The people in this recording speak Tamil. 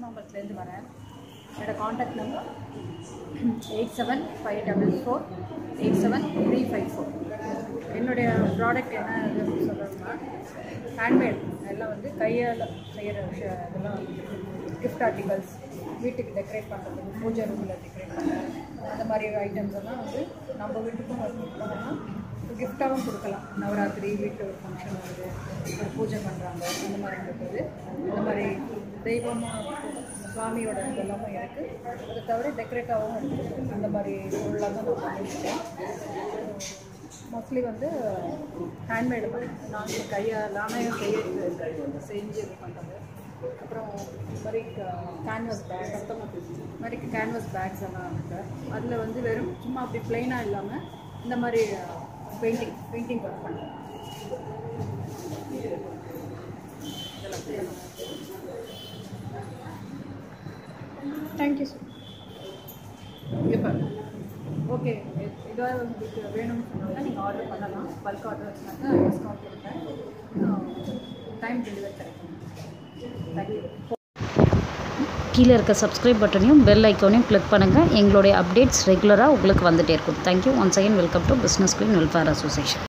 கிருஷ்ணாபுரத்துலேருந்து வரேன் என்னோடய contact number eight seven five double four eight seven three five four என்னுடைய ப்ராடக்ட் என்ன இதுன்னு சொல்லணும்னா ஹேண்ட்மேட் எல்லாம் வந்து கையால் செய்கிற விஷயம் இதெல்லாம் கிஃப்ட் ஆர்டிகல்ஸ் வீட்டுக்கு டெக்கரேட் பண்ணுறதுக்கு பூஜை ரூமில் டெக்கரேட் பண்ணுறது அந்த மாதிரி ஐட்டம்ஸ் எல்லாம் வந்து நம்ம வீட்டுக்கும் பண்ணோம்னா கிஃப்டாகவும் கொடுக்கலாம் நவராத்திரி வீட்டில் ஒரு ஃபங்க்ஷன் வருது ஒரு பூஜை பண்ணுறாங்க அந்த மாதிரி இருக்குது அந்த மாதிரி தெய்வமாக சுவாமியோட இதெல்லாமே இருக்குது அதை தவிர டெக்கரேட்டாகவும் இருக்குது அந்த மாதிரி பொருளாக தான் நான் பண்ணியிருக்கேன் மோஸ்ட்லி வந்து ஹேண்ட்மேடு நாங்கள் கையால் நாணயம் செய்ய செஞ்சு இது பண்ணுறது அப்புறம் இந்த மாதிரி கேன்வாஸ் பேக் இந்த மாதிரி கேன்வாஸ் பேக்ஸ் எல்லாம் இருக்குது அதில் வந்து வெறும் சும்மா அப்படி பிளெயினாக இல்லாமல் இந்த மாதிரி பெயிண்டிங் பெயிண்டிங் ஒர்க் பண்ணுறேன் தேங்க்யூ சார் இப்போ ஓகே இதாக உங்களுக்கு வேணும்னு சொன்னாங்க நீங்கள் ஆர்டர் பண்ணலாம் பல்க் ஆர்டர் வச்சுனாக்கா டிஸ்கவுண்ட் கொடுப்பேன் டைம் டெலிவரி கிடைக்கும் தேங்க்யூ கீழே இருக்க சப்ஸ்கிரைப் பட்டனையும் பெல் ஐக்கானையும் கிளிக் பண்ணுங்கள் எங்களுடைய அப்டேட்ஸ் ரெகுலராக உங்களுக்கு வந்துகிட்டே இருக்கும் thank you once again welcome to business queen welfare association